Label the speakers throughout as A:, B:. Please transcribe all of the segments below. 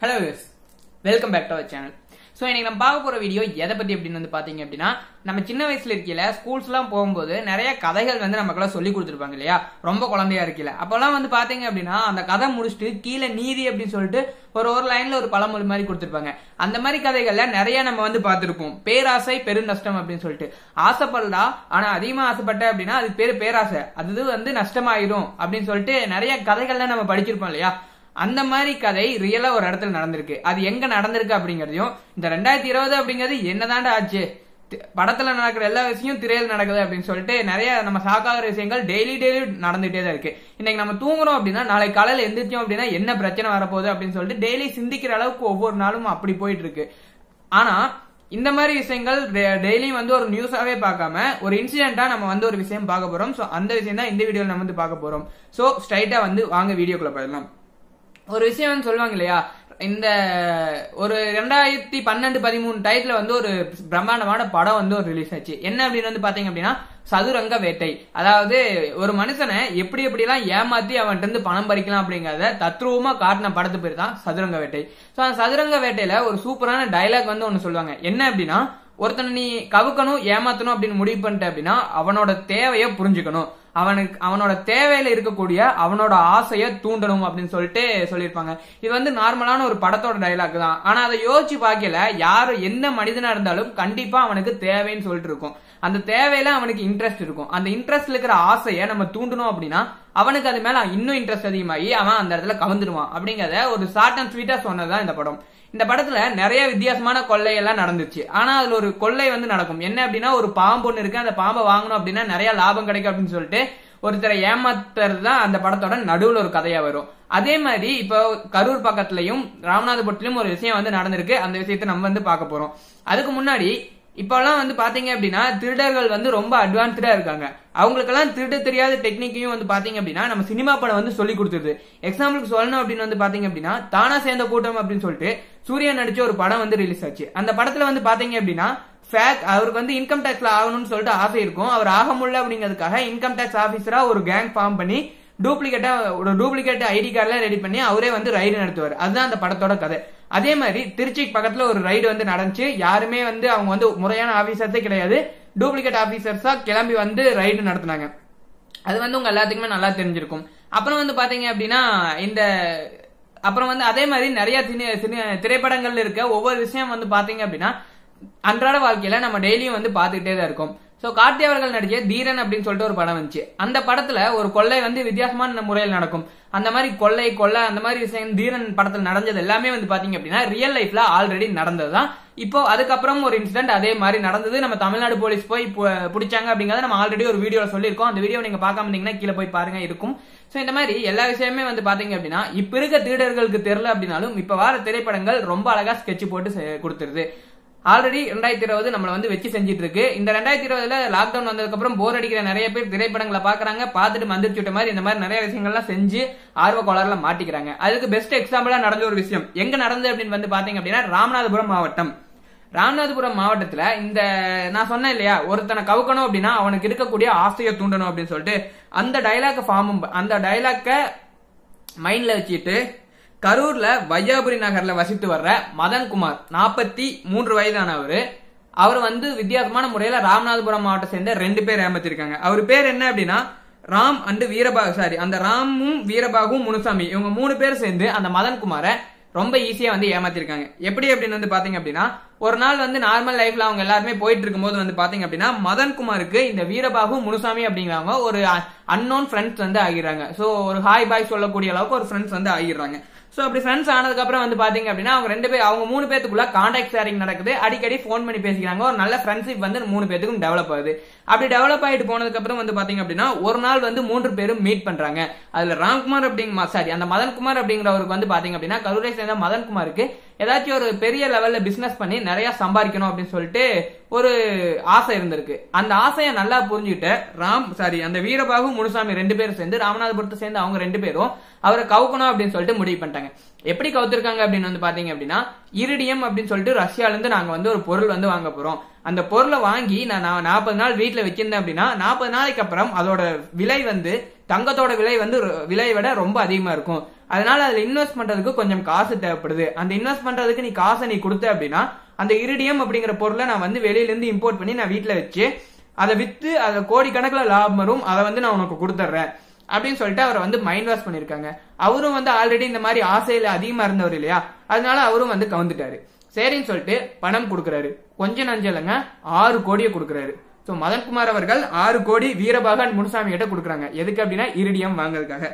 A: hello welcome back to our channel so இன்னைக்கு நம்ம பார்க்க போற வீடியோ எதை பத்தி அப்படின்னு வந்து பாத்தீங்க அப்படின்னா நம்ம சின்ன வயசுல இருக்கையில ஸ்கூல்ஸ்லாம் போகும்போது நிறைய கதைகள் வந்து நமக்கெல்லாம் சொல்லி கொடுத்துருப்பாங்க இல்லையா ரொம்ப குழந்தையா இருக்கையில அப்போல்லாம் வந்து பாத்தீங்க அப்படின்னா அந்த கதை முடிச்சுட்டு கீழே நீதி அப்படின்னு சொல்லிட்டு ஒரு ஒரு லைன்ல ஒரு பழமொழி மாதிரி கொடுத்துருப்பாங்க அந்த மாதிரி கதைகள்ல நிறைய நம்ம வந்து பார்த்திருப்போம் பேராசை பெருநஷ்டம் அப்படின்னு சொல்லிட்டு ஆசைப்படலா ஆனா அதிகமா ஆசைப்பட்ட அப்படின்னா அது பேரு பேராசை அது வந்து நஷ்டமாயிரும் அப்படின்னு சொல்லிட்டு நிறைய கதைகள்லாம் நம்ம படிச்சிருப்போம் இல்லையா அந்த மாதிரி கதை ரியலா ஒரு இடத்துல நடந்திருக்கு அது எங்க நடந்திருக்கு அப்படிங்கறதையும் இந்த ரெண்டாயிரத்தி இருபது அப்படிங்கிறது என்னதாண்டா ஆச்சு தி- படத்துல நடக்கிற எல்லா விஷயம் திரையில் நடக்குது அப்படின்னு சொல்லிட்டு நிறைய நம்ம சாக்காகிற விஷயங்கள் டெய்லி டெய்லி நடந்துட்டே தான் இருக்கு இன்னைக்கு நம்ம தூங்குறோம் அப்படின்னா நாளைக்கு காலையில எந்திரிச்சோம் அப்படின்னா என்ன பிரச்சனை வரப்போகுது அப்படின்னு சொல்லிட்டு டெய்லி சிந்திக்கிற அளவுக்கு ஒவ்வொரு நாளும் அப்படி போயிட்டு இருக்கு ஆனா இந்த மாதிரி விஷயங்கள் டெய்லியும் வந்து ஒரு நியூஸாவே பார்க்காம ஒரு இன்சிடென்ட்டா நம்ம வந்து ஒரு விஷயம் பார்க்க போறோம் சோ அந்த விஷயம் தான் இந்த வீடியோல நம்ம வந்து பார்க்க போறோம் சோ ஸ்ட்ரைட்டா வந்து வாங்க வீடியோக்குள்ள போயிடலாம் ஒரு விஷயம் வந்து சொல்லுவாங்க இல்லையா இந்த ஒரு ரெண்டாயிரத்தி பன்னெண்டு பதிமூணு டயத்துல வந்து ஒரு பிரம்மாண்டமான படம் வந்து ஒரு ரிலீஸ் ஆச்சு என்ன அப்படின்னு வந்து பாத்தீங்க அப்படின்னா சதுரங்க வேட்டை அதாவது ஒரு மனுஷனை எப்படி எப்படிலாம் ஏமாத்தி அவன்கிட்ட இருந்து பணம் பறிக்கலாம் அப்படிங்கறத தத்ரூபமா காட்டின படத்து பேர் தான் சதுரங்க வேட்டை சோ அந்த சதுரங்க வேட்டையில ஒரு சூப்பரான டயலாக் வந்து ஒன்னு சொல்லுவாங்க என்ன அப்படின்னா ஒருத்தனை நீ கவுக்கணும் ஏமாத்தணும் அப்படின்னு முடிவு பண்ணிட்ட அப்படின்னா அவனோட தேவையை புரிஞ்சுக்கணும் அவனுக்கு அவனோட தேவையில இருக்கக்கூடிய அவனோட ஆசையை தூண்டணும் அப்படின்னு சொல்லிட்டு சொல்லியிருப்பாங்க இது வந்து நார்மலான ஒரு படத்தோட டைலாக் தான் ஆனா அதை யோசிச்சு பார்க்கல யாரு எந்த மனிதனா இருந்தாலும் கண்டிப்பா அவனுக்கு தேவைன்னு சொல்லிட்டு இருக்கும் அந்த தேவையில அவனுக்கு இன்ட்ரெஸ்ட் இருக்கும் அந்த இன்ட்ரெஸ்ட்ல இருக்கிற ஆசையை நம்ம தூண்டணும் அப்படின்னா அவனுக்கு அது மேல இன்னும் இன்ட்ரெஸ்ட் அதிகமாகி அவன் அந்த இடத்துல கவுந்துருவான் அப்படிங்கறத ஒரு ஷார்ட் அண்ட் ஸ்வீட்டா சொன்னதுதான் இந்த படம் இந்த படத்துல நிறைய வித்தியாசமான கொள்ளை எல்லாம் நடந்துச்சு ஆனா அதுல ஒரு கொள்ளை வந்து நடக்கும் என்ன அப்படின்னா ஒரு பாம்பு ஒண்ணு இருக்கு அந்த பாம்பை வாங்கணும் அப்படின்னா நிறைய லாபம் கிடைக்கும் அப்படின்னு சொல்லிட்டு ஒருத்தரை ஏமாத்துறது தான் அந்த படத்தோட நடுவுல ஒரு கதையா வரும் அதே மாதிரி இப்போ கரூர் பக்கத்துலயும் ராமநாதபுரத்திலும் ஒரு விஷயம் வந்து நடந்திருக்கு அந்த விஷயத்தை நம்ம வந்து பார்க்க போறோம் அதுக்கு முன்னாடி இப்பெல்லாம் வந்து பாத்தீங்க அப்படின்னா திருடர்கள் வந்து ரொம்ப அட்வான்ஸ்டா இருக்காங்க அவங்களுக்கெல்லாம் திருட தெரியாத டெக்னிக்கையும் வந்து பாத்தீங்க அப்படின்னா நம்ம சினிமா படம் வந்து சொல்லி கொடுத்துருது எக்ஸாம்பிளுக்கு சொல்லணும் அப்படின்னு வந்து பாத்தீங்க அப்படின்னா தானா சேர்ந்த கூட்டம் அப்படின்னு சொல்லிட்டு சூர்யா நடிச்ச ஒரு படம் வந்து ரிலீஸ் ஆச்சு அந்த படத்துல வந்து பாத்தீங்க அப்படின்னா ஃபேக் அவருக்கு வந்து இன்கம் டேக்ஸ்ல ஆகணும்னு சொல்லிட்டு ஆசை இருக்கும் அவர் ஆக முடியல அப்படிங்கிறதுக்காக இன்கம் டேக்ஸ் ஆபீசரா ஒரு கேங் ஃபார்ம் பண்ணி டூப்ளிகேட்டா ஒரு டூப்ளிகேட் ஐடி கார்டெல்லாம் ரெடி பண்ணி அவரே வந்து ரைடு நடத்துவார் அதுதான் அந்த படத்தோட கதை அதே மாதிரி திருச்சிக்கு பக்கத்துல ஒரு ரைடு வந்து நடந்துச்சு யாருமே வந்து அவங்க வந்து முறையான ஆபீசர்ஸே கிடையாது டூப்ளிகேட் ஆபீசர்ஸா கிளம்பி வந்து ரைடு நடத்துனாங்க அது வந்து உங்க எல்லாத்துக்குமே நல்லா தெரிஞ்சிருக்கும் அப்புறம் வந்து பாத்தீங்க அப்படின்னா இந்த அப்புறம் வந்து அதே மாதிரி நிறைய சினி சினி திரைப்படங்கள்ல இருக்க ஒவ்வொரு விஷயம் வந்து பாத்தீங்க அப்படின்னா அன்றாட வாழ்க்கையில நம்ம டெய்லியும் வந்து பாத்துக்கிட்டே தான் இருக்கோம் சோ கார்த்தி அவர்கள் நடிச்ச தீரன் அப்படின்னு சொல்லிட்டு ஒரு படம் வந்துச்சு அந்த படத்துல ஒரு கொள்ளை வந்து வித்தியாசமான முறையில் நடக்கும் அந்த மாதிரி கொள்ளை கொள்ளை அந்த மாதிரி விஷயம் தீரன் படத்துல நடந்தது எல்லாமே வந்து பாத்தீங்க அப்படின்னா ரியல் லைஃப்ல ஆல்ரெடி நடந்ததுதான் இப்போ அதுக்கப்புறம் ஒரு இன்சிடென்ட் அதே மாதிரி நடந்தது நம்ம தமிழ்நாடு போலீஸ் போய் பு- பிடிச்சாங்க அப்படிங்கறத நம்ம ஆல்ரெடி ஒரு வீடியோல சொல்லியிருக்கோம் அந்த வீடியோ நீங்க பார்க்காம இருந்தீங்கன்னா கீழே போய் பாருங்க இருக்கும் சோ இந்த மாதிரி எல்லா விஷயமே வந்து பாத்தீங்க அப்படின்னா இப்ப இருக்க திருடர்களுக்கு தெரியல அப்படின்னாலும் இப்ப வர திரைப்படங்கள் ரொம்ப அழகா ஸ்கெட்ச் போட்டு செ- கொடுத்துருது ஆல்ரெடி ரெண்டாயிரத்தி இருபது நம்மள வந்து வச்சு செஞ்சுட்டு இருக்கு இந்த ரெண்டாயிரத்தி இருபதுல லாக்டவுன் வந்ததுக்கு அப்புறம் போர் அடிக்கிற நிறைய பேர் திரைப்படங்களை பாக்குறாங்க பார்த்துட்டு மந்திரிச்சு விட்ட மாதிரி இந்த மாதிரி நிறைய விஷயங்கள்லாம் செஞ்சு ஆர்வ கோளாறுல மாட்டிக்கிறாங்க அதுக்கு பெஸ்ட் எக்ஸாம்பிளா நடந்த ஒரு விஷயம் எங்க நடந்தது அப்படின்னு வந்து பாத்தீங்க அப்படின்னா ராமநாதபுரம் மாவட்டம் ராமநாதபுரம் மாவட்டத்துல இந்த நான் சொன்னேன் இல்லையா ஒருத்தனை கவுக்கணும் அப்படின்னா அவனுக்கு இருக்கக்கூடிய ஆசையை தூண்டணும் அப்படின்னு சொல்லிட்டு அந்த டைலாக் ஃபார்மும் அந்த டைலாக்க மைண்ட்ல வச்சுட்டு கரூர்ல வையாபுரி நகர்ல வசித்து வர்ற மதன்குமார் நாற்பத்தி மூன்று வயதானவர் அவர் வந்து வித்தியாசமான முறையில ராமநாதபுரம் மாவட்டம் சேர்ந்த ரெண்டு பேர் ஏமாத்திருக்காங்க அவர் பேர் என்ன அப்படின்னா ராம் அண்ட் வீரபாகு சாரி அந்த ராமும் வீரபாகும் முனுசாமி இவங்க மூணு பேர் சேர்ந்து அந்த மதன்குமாரை ரொம்ப ஈஸியா வந்து ஏமாத்திருக்காங்க எப்படி அப்படின்னு வந்து பாத்தீங்க அப்படின்னா ஒரு நாள் வந்து நார்மல் லைஃப்ல அவங்க எல்லாருமே போயிட்டு இருக்கும்போது வந்து பாத்தீங்க அப்படின்னா மதன்குமாருக்கு இந்த வீரபாகு முனுசாமி அப்படிங்கிறவங்க ஒரு அன்னோன் ஃப்ரெண்ட்ஸ் வந்து ஆகிடுறாங்க சோ ஒரு ஹாய் பாய் சொல்லக்கூடிய அளவுக்கு ஒரு ஃப்ரெண்ட்ஸ் வந்து ஆகிடுறாங்க சோ அப்படி ஃப்ரெண்ட்ஸ் ஆனதுக்கு அப்புறம் வந்து பாத்தீங்க அப்படின்னா அவங்க ரெண்டு பேர் அவங்க மூணு பேத்துக்குள்ள கான்டாக்ட் ஷேரிங் நடக்குது அடிக்கடி ஃபோன் பண்ணி பேசிக்கிறாங்க ஒரு நல்ல ஃப்ரெண்ட்ஷிப் வந்து மூணு பேத்துக்கும் டெவலப் ஆகுது அப்படி டெவலப் ஆயிட்டு போனதுக்கு அப்புறம் வந்து பாத்தீங்க அப்படின்னா ஒரு நாள் வந்து மூன்று பேரும் மீட் பண்றாங்க அதுல ராம்குமார் அப்படிங்க சாரி அந்த மதன்குமார் அப்படிங்கிறவருக்கு வந்து பாத்தீங்க அப்படின்னா கரூரை சேர்ந்த மதன்குமாருக்கு ஏதாச்சும் ஒரு பெரிய லெவல்ல பிசினஸ் பண்ணி நிறைய சம்பாதிக்கணும் அப்படின்னு சொல்லிட்டு ஒரு ஆசை இருந்திருக்கு அந்த ஆசையை நல்லா புரிஞ்சுக்கிட்டு ராம் சாரி அந்த வீரபாகு முனுசாமி ரெண்டு பேரும் சேர்ந்து ராமநாதபுரத்தை சேர்ந்து அவங்க ரெண்டு பேரும் அவரை கவுக்கணும் அப்படின்னு சொல்லிட்டு முடிவு பண்ணிட்டாங்க எப்படி கவுத்திருக்காங்க அப்படின்னு வந்து பாத்தீங்க அப்படின்னா இரிடியம் அப்படின்னு சொல்லிட்டு ரஷ்யால இருந்து நாங்க வந்து ஒரு பொருள் வந்து வாங்க போறோம் அந்த பொருளை வாங்கி நான் நாற்பது நாள் வீட்டுல வச்சிருந்தேன் அப்படின்னா நாற்பது நாளைக்கு அப்புறம் அதோட விலை வந்து தங்கத்தோட விலை வந்து ரொ- விலையை விட ரொம்ப அதிகமா இருக்கும் அதனால அதுல இன்வெஸ்ட் பண்றதுக்கு கொஞ்சம் காசு தேவைப்படுது அந்த இன்வெஸ்ட் பண்றதுக்கு நீ காசை நீ கொடுத்த அப்படின்னா அந்த இரிடியம் அப்படிங்கிற பொருளை நான் வந்து வெளியில இருந்து இம்போர்ட் பண்ணி நான் வீட்டுல வச்சு அதை வித்து அதை கோடிக்கணக்கில் லாபம் வரும் அதை வந்து நான் உனக்கு கொடுத்துட்றேன் அப்படின்னு சொல்லிட்டு அவரை வந்து மைண்ட் வாஷ் பண்ணிருக்காங்க அவரும் வந்து ஆல்ரெடி இந்த மாதிரி ஆசையில அதிகமா இருந்தவர் இல்லையா அதனால அவரும் வந்து கவுந்துட்டாரு சரின்னு சொல்லிட்டு பணம் கொடுக்கறாரு கொஞ்ச நஞ்சலங்க ஆறு கோடியை கொடுக்கறாரு ஸோ மதன்குமார் அவர்கள் ஆறு கோடி வீரபாகன் முனுசாமி கிட்ட கொடுக்குறாங்க எதுக்கு அப்படின்னா இரிடியம் வாங்குறதுக்காக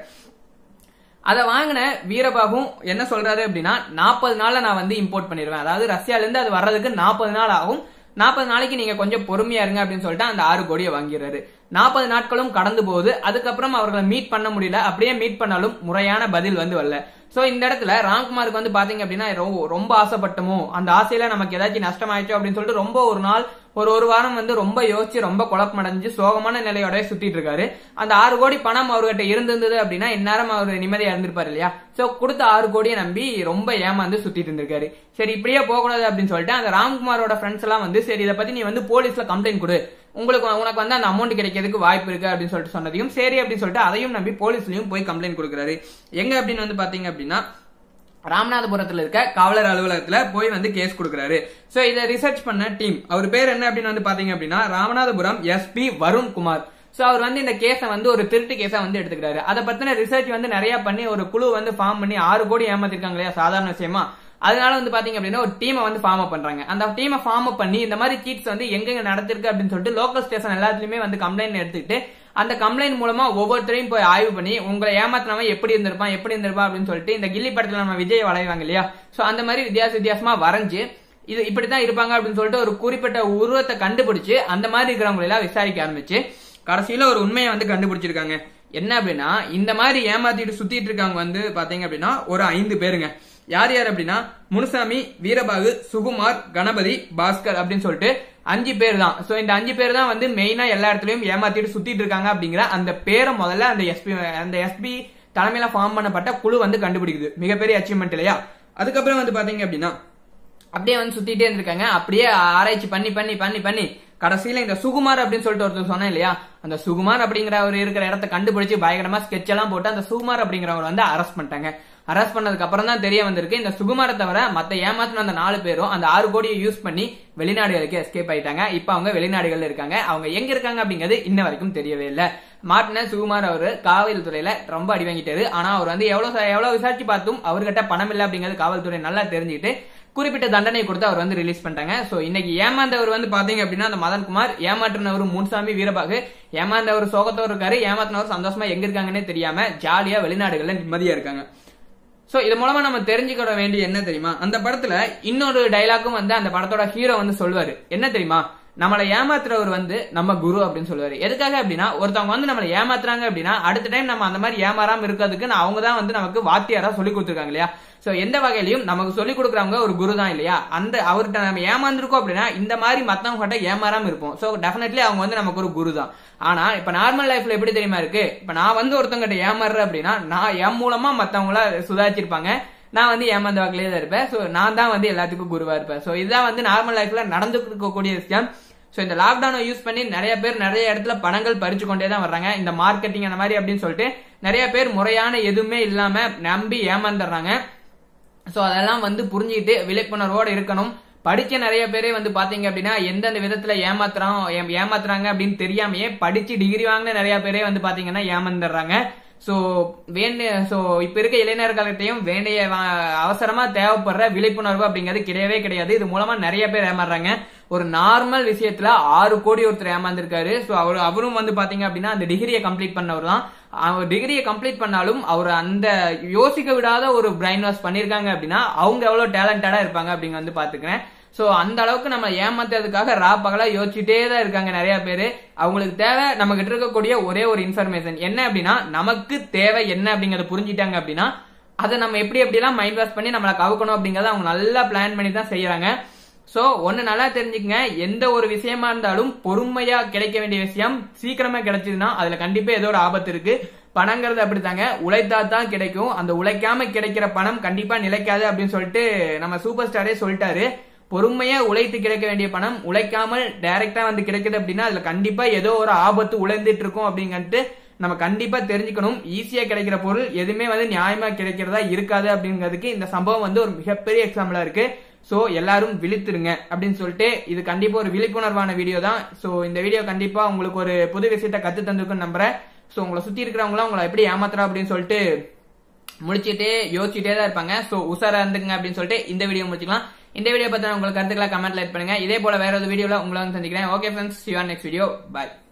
A: அதை வாங்கின வீரபாகும் என்ன சொல்றாரு அப்படின்னா நாற்பது நாள்ல நான் வந்து இம்போர்ட் பண்ணிடுவேன் அதாவது ரஷ்யால இருந்து அது வர்றதுக்கு நாற்பது நாள் ஆகும் நாற்பது நாளைக்கு நீங்க கொஞ்சம் பொறுமையா இருங்க அப்படின்னு சொல்லிட்டு அந்த ஆறு கோடியை வாங்கிடுறாரு நாற்பது நாட்களும் கடந்து போகுது அதுக்கப்புறம் அவர்களை மீட் பண்ண முடியல அப்படியே மீட் பண்ணாலும் முறையான பதில் வந்து வரல சோ இந்த இடத்துல ராம்குமாருக்கு வந்து பாத்தீங்க அப்படின்னா ரொ- ரொம்ப ஆசைப்பட்டமோ அந்த ஆசையில நமக்கு ஏதாச்சும் நஷ்டமாயிச்சோ அப்படின்னு சொல்லிட்டு ரொம்ப ஒரு நாள் ஒரு ஒரு வாரம் வந்து ரொம்ப யோசிச்சு ரொம்ப குழப்பமடைஞ்சு சோகமான நிலையோட சுத்திட்டு இருக்காரு அந்த ஆறு கோடி பணம் அவர்கிட்ட இருந்திருந்தது அப்படின்னா இந்நேரம் அவர் நிம்மதியா இருந்திருப்பாரு இல்லையா சோ கொடுத்த ஆறு கோடியை நம்பி ரொம்ப ஏமாந்து சுத்திட்டு இருந்திருக்காரு சரி இப்படியே போகக்கூடாது அப்படின்னு சொல்லிட்டு அந்த ராம்குமாரோட ஃப்ரெண்ட்ஸ் எல்லாம் வந்து சரி இதை பத்தி நீ வந்து போலீஸ்ல கம்ப்ளைண்ட் கொடு உங்களுக்கு உனக்கு வந்து அந்த அமௌண்ட் கிடைக்கிறதுக்கு வாய்ப்பு இருக்கு அப்படின்னு சொல்லிட்டு சொன்னதையும் சரி அப்படின்னு சொல்லிட்டு அதையும் நம்பி போலீஸ்லயும் போய் கம்ப்ளைண்ட் கொடுக்குறாரு எங்க அப்படின்னு வந்து பாத்தீங்க அப்படின்னா ராமநாதபுரத்துல இருக்க காவலர் அலுவலகத்துல போய் வந்து கேஸ் கொடுக்கறாரு சோ இதை ரிசர்ச் பண்ண டீம் அவர் பேர் என்ன அப்படின்னு வந்து பாத்தீங்க அப்படின்னா ராமநாதபுரம் எஸ்பி வருண் குமார் சோ அவர் வந்து இந்த கேஸை வந்து ஒரு திருட்டு கேஸா வந்து எடுத்துக்கிறாரு அதை பத்தின ரிசர்ச் வந்து நிறைய பண்ணி ஒரு குழு வந்து ஃபார்ம் பண்ணி ஆறு கோடி ஏமாத்திருக்காங்க இல்லையா சாதாரண விஷயமா அதனால வந்து பாத்தீங்க அப்படின்னா ஒரு டீமை வந்து ஃபார்ம் அப் பண்றாங்க அந்த டீமை ஃபார்ம் அப் பண்ணி இந்த மாதிரி சீட்ஸ் வந்து எங்கெங்க நடந்திருக்கு அப்படின்னு சொல்லிட்டு லோக்கல் ஸ்டேஷன் எல்லாத்துலயுமே வந்து கம்ப்ளைண்ட் எடுத்துக்கிட்டு அந்த கம்ப்ளைண்ட் மூலமா ஒவ்வொருத்தரையும் போய் ஆய்வு பண்ணி உங்களை ஏமாத்தினவன் எப்படி இருந்திருப்பான் எப்படி இருந்திருப்பான் அப்படின்னு சொல்லிட்டு இந்த கில்லி படத்துல நம்ம விஜய் வளைவாங்க இல்லையா சோ அந்த மாதிரி வித்தியாச வித்தியாசமா வரைஞ்சு இது இப்படித்தான் இருப்பாங்க அப்படின்னு சொல்லிட்டு ஒரு குறிப்பிட்ட உருவத்தை கண்டுபிடிச்சு அந்த மாதிரி இருக்கிறவங்களை எல்லாம் விசாரிக்க ஆரம்பிச்சு கடைசியில ஒரு உண்மையை வந்து கண்டுபிடிச்சிருக்காங்க என்ன அப்படின்னா இந்த மாதிரி ஏமாத்திட்டு சுத்திட்டு இருக்காங்க வந்து பாத்தீங்க அப்படின்னா ஒரு ஐந்து பேருங்க யார் யார் அப்படின்னா முனுசாமி வீரபாகு சுகுமார் கணபதி பாஸ்கர் அப்படின்னு சொல்லிட்டு அஞ்சு பேர் தான் சோ இந்த அஞ்சு பேர் தான் வந்து மெயினா எல்லா இடத்துலயும் ஏமாத்திட்டு சுத்திட்டு இருக்காங்க அப்படிங்கிற அந்த பேரை முதல்ல அந்த எஸ்பி அந்த எஸ்பி தலைமையில ஃபார்ம் பண்ணப்பட்ட குழு வந்து கண்டுபிடிக்குது மிகப்பெரிய அச்சீவ்மெண்ட் இல்லையா அதுக்கப்புறம் வந்து பாத்தீங்க அப்படின்னா அப்படியே வந்து சுத்திட்டே இருந்திருக்காங்க அப்படியே ஆராய்ச்சி பண்ணி பண்ணி பண்ணி பண்ணி கடைசியில இந்த சுகுமார் அப்படின்னு சொல்லிட்டு ஒருத்தர் சொன்னேன் இல்லையா அந்த சுகுமார் அப்படிங்கிறவர் இருக்கிற இடத்த கண்டுபிடிச்சு பயங்கரமா ஸ்கெட்ச் எல்லாம் போட்டு அந்த சுகுமார் அப்படிங்கிறவர் வந்து அரெஸ்ட் பண்ணிட்டாங்க அரெஸ்ட் பண்ணதுக்கு அப்புறம் தான் தெரிய வந்திருக்கு இந்த சுகுமாரை தவிர மத்த ஏமாத்தின அந்த நாலு பேரும் அந்த ஆறு கோடியை யூஸ் பண்ணி வெளிநாடுகளுக்கு எஸ்கேப் ஆயிட்டாங்க இப்ப அவங்க வெளிநாடுகள்ல இருக்காங்க அவங்க எங்க இருக்காங்க அப்படிங்கிறது இன்ன வரைக்கும் தெரியவே இல்ல மாட்டின சுகுமார் அவரு காவல்துறையில ரொம்ப அடி வாங்கிட்டாரு ஆனா அவர் வந்து எவ்வளவு எவ்வளவு விசாரிச்சு பார்த்தும் அவர்கிட்ட பணம் இல்ல அப்படிங்கிறது காவல்துறை நல்லா தெரிஞ்சுட்டு குறிப்பிட்ட தண்டனை கொடுத்து அவர் வந்து ரிலீஸ் பண்ணிட்டாங்க சோ இன்னைக்கு ஏமாந்தவர் வந்து பாத்தீங்க அப்படின்னா அந்த மதன்குமார் ஏமாற்றினவர் முன்சாமி வீரபாகு ஏமாந்தவர் சோகத்தவர் இருக்காரு ஏமாத்தினவர் சந்தோஷமா எங்க இருக்காங்கன்னே தெரியாம ஜாலியா வெளிநாடுகள்ல நிம்மதியா இருக்காங்க சோ இது மூலமா நம்ம தெரிஞ்சுக்கிற வேண்டிய என்ன தெரியுமா அந்த படத்துல இன்னொரு டைலாக்கும் வந்து அந்த படத்தோட ஹீரோ வந்து சொல்லுவாரு என்ன தெரியுமா நம்மளை ஏமாத்துறவர் வந்து நம்ம குரு அப்படின்னு சொல்லுவாரு எதுக்காக அப்படின்னா ஒருத்தவங்க வந்து நம்மளை ஏமாத்துறாங்க அப்படின்னா அடுத்த டைம் நம்ம அந்த மாதிரி ஏமாறாம இருக்கிறதுக்கு அவங்க தான் வந்து நமக்கு வாத்தியாரா சொல்லி கொடுத்துருக்காங்க இல்லையா சோ எந்த வகையிலையும் நமக்கு சொல்லி கொடுக்குறவங்க ஒரு குரு தான் இல்லையா அந்த அவர்கிட்ட நம்ம ஏமாந்துருக்கோம் அப்படின்னா இந்த மாதிரி மத்தவங்க கிட்ட ஏமாறாம இருப்போம் சோ டெஃபினெட்லி அவங்க வந்து நமக்கு ஒரு குரு தான் ஆனா இப்ப நார்மல் லைஃப்ல எப்படி தெரியுமா இருக்கு இப்ப நான் வந்து ஒருத்தவங்க ஏமாறுறேன் அப்படின்னா நான் என் மூலமா மத்தவங்கள சுதாரிச்சிருப்பாங்க நான் வந்து ஏமாந்த வாக்கிலே தான் இருப்பேன் ஸோ நான் தான் வந்து எல்லாத்துக்கும் குருவா இருப்பேன் ஸோ இதுதான் வந்து நார்மல் லைஃப்ல நடந்து இருக்கக்கூடிய விஷயம் ஸோ இந்த லாக்டவுனை யூஸ் பண்ணி நிறைய பேர் நிறைய இடத்துல பணங்கள் பறிச்சு கொண்டே தான் வர்றாங்க இந்த மார்க்கெட்டிங் அந்த மாதிரி அப்படின்னு சொல்லிட்டு நிறைய பேர் முறையான எதுவுமே இல்லாம நம்பி ஏமாந்துடுறாங்க ஸோ அதெல்லாம் வந்து புரிஞ்சுக்கிட்டு விழிப்புணர்வோடு இருக்கணும் படிச்ச நிறைய பேரே வந்து பாத்தீங்க அப்படின்னா எந்தெந்த விதத்துல ஏமாத்துறோம் ஏம்- ஏமாத்துறாங்க அப்படின்னு தெரியாமயே படிச்சு டிகிரி வாங்கின நிறைய பேரே வந்து பாத்தீங்கன்னா ஏமாந்துடுறாங்க சோ வேண்டிய சோ இப்ப இருக்க இளைஞர்கள்கிட்டையும் வேண்டிய வ- அவசரமா தேவைப்படுற விழிப்புணர்வு அப்படிங்கிறது கிடையவே கிடையாது இது மூலமா நிறைய பேர் ஏமாறுறாங்க ஒரு நார்மல் விஷயத்துல ஆறு கோடி ஒருத்தர் ஏமாந்துருக்காரு சோ அவர் அவரும் வந்து பாத்தீங்க அப்படின்னா அந்த டிகிரியை கம்ப்ளீட் பண்ணவர் தான் அவர் டிகிரியை கம்ப்ளீட் பண்ணாலும் அவர் அந்த யோசிக்க விடாத ஒரு பிரைன் வாஷ் பண்ணிருக்காங்க அப்படின்னா அவங்க எவ்வளவு டேலண்டடா இருப்பாங்க அப்படிங்க வந்து பாத்துக்கிறேன் சோ அந்த அளவுக்கு நம்ம ஏமாத்துறதுக்காக ரா பகலா யோசிச்சுட்டே தான் இருக்காங்க நிறைய பேரு அவங்களுக்கு தேவை நம்ம கிட்ட இருக்கக்கூடிய ஒரே ஒரு இன்ஃபர்மேஷன் என்ன அப்படின்னா நமக்கு தேவை என்ன அப்படிங்கறத புரிஞ்சிட்டாங்க அப்படின்னா அதை நம்ம எப்படி எப்படிலாம் மைண்ட் வாஷ் பண்ணி நம்மளை கவுக்கணும் அப்படிங்கறத அவங்க நல்லா பிளான் பண்ணி தான் செய்யறாங்க சோ ஒண்ணு நல்லா தெரிஞ்சுக்கங்க எந்த ஒரு விஷயமா இருந்தாலும் பொறுமையா கிடைக்க வேண்டிய விஷயம் சீக்கிரமா கிடைச்சதுன்னா அதுல கண்டிப்பா ஏதோ ஒரு ஆபத்து இருக்கு பணங்கிறது அப்படித்தாங்க உழைத்தா தான் கிடைக்கும் அந்த உழைக்காம கிடைக்கிற பணம் கண்டிப்பா நிலைக்காது அப்படின்னு சொல்லிட்டு நம்ம சூப்பர் ஸ்டாரே சொல்லிட்டாரு பொறுமையா உழைத்து கிடைக்க வேண்டிய பணம் உழைக்காமல் டைரக்டா வந்து கிடைக்குது அப்படின்னா அதுல கண்டிப்பா ஏதோ ஒரு ஆபத்து உழைந்துட்டு இருக்கும் அப்படிங்கட்டு நம்ம கண்டிப்பா தெரிஞ்சுக்கணும் ஈஸியா கிடைக்கிற பொருள் எதுவுமே வந்து நியாயமா கிடைக்கிறதா இருக்காது அப்படிங்கிறதுக்கு இந்த சம்பவம் வந்து ஒரு மிகப்பெரிய எக்ஸாம்பிளா இருக்கு சோ எல்லாரும் விழித்துருங்க அப்படின்னு சொல்லிட்டு இது கண்டிப்பா ஒரு விழிப்புணர்வான வீடியோ தான் சோ இந்த வீடியோ கண்டிப்பா உங்களுக்கு ஒரு புது விஷயத்த கத்து தந்திருக்குன்னு நம்புறேன் சோ உங்களை சுத்தி இருக்கிறவங்க உங்களை எப்படி ஏமாத்துறா அப்படின்னு சொல்லிட்டு முடிச்சிட்டு யோசிச்சுட்டே தான் இருப்பாங்க சோ உசாரா இருந்துங்க அப்படின்னு சொல்லிட்டு இந்த வீடியோ முடிச்சுக்கலாம் இந்த வீடியோ பத்தி உங்களுக்கு கருத்துக்களை கமெண்ட்ல லைட் பண்ணுங்க இதே போல வேற ஒரு வீடியோல உங்களை வந்து சந்திக்கிறேன் okay friends you next video bye